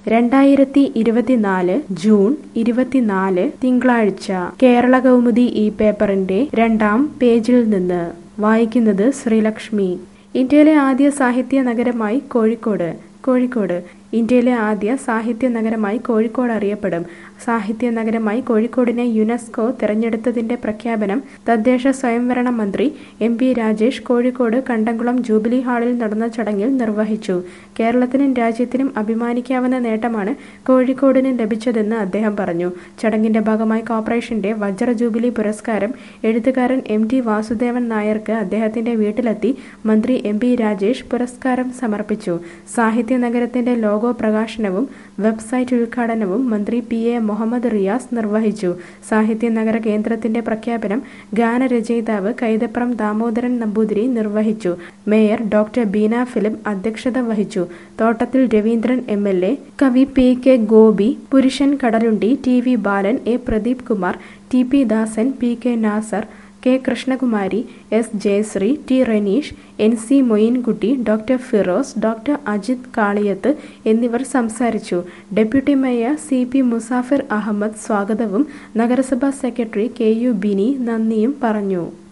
രണ്ടായിരത്തി ഇരുപത്തിനാല് ജൂൺ ഇരുപത്തിനാല് തിങ്കളാഴ്ച കേരള കൗമുദി ഈ പേപ്പറിന്റെ രണ്ടാം പേജിൽ നിന്ന് വായിക്കുന്നത് ശ്രീലക്ഷ്മി ഇന്ത്യയിലെ ആദ്യ സാഹിത്യ നഗരമായി കോഴിക്കോട് കോഴിക്കോട് ഇന്ത്യയിലെ ആദ്യ സാഹിത്യ നഗരമായി കോഴിക്കോട് അറിയപ്പെടും സാഹിത്യ നഗരമായി കോഴിക്കോടിനെ യുനെസ്കോ തിരഞ്ഞെടുത്തതിന്റെ പ്രഖ്യാപനം തദ്ദേശ സ്വയംഭരണ മന്ത്രി M P Rajesh Kozhikode Kandamkulam jubilee ഹാളിൽ നടന്ന ചടങ്ങിൽ നിർവഹിച്ചു കേരളത്തിനും രാജ്യത്തിനും അഭിമാനിക്കാവുന്ന നേട്ടമാണ് കോഴിക്കോടിന് ലഭിച്ചതെന്ന് അദ്ദേഹം പറഞ്ഞു ചടങ്ങിന്റെ ഭാഗമായി കോർപ്പറേഷന്റെ വജ്ര ജൂബിലി പുരസ്കാരം എഴുത്തുകാരൻ എം ടി വാസുദേവൻ നായർക്ക് അദ്ദേഹത്തിന്റെ വീട്ടിലെത്തി മന്ത്രി എം പി രാജേഷ് പുരസ്കാരം സമർപ്പിച്ചു സാഹിത്യ നഗരത്തിന്റെ ലോഗോ പ്രകാശനവും വെബ്സൈറ്റ് ഉദ്ഘാടനവും മന്ത്രി പി എ മുഹമ്മദ് റിയാസ് നിർവഹിച്ചു സാഹിത്യ നഗര കേന്ദ്രത്തിന്റെ പ്രഖ്യാപനം ഗാനരചയിതാവ് കൈതപ്രം ദാമോദരൻ നമ്പൂതിരി നിർവഹിച്ചു മേയർ ഡോക്ടർ ബീന ഫിലിപ്പ് അധ്യക്ഷത വഹിച്ചു Thottathil Raveendran M L A കവി P K Gopi Purushan Kadalundi T V Balan A Pradeep Kumar T P Dasan P K Nasar K Krishnakumari S Jayasree T Raneesh N C Moinkutty doctor Feroz doctor Ajith Kaliyath എന്നിവർ സംസാരിച്ചു deputy mayor C P Musafir Ahammed സ്വാഗതവും നഗരസഭാ സെക്രട്ടറി കെ യു ബിനി നന്ദിയും പറഞ്ഞു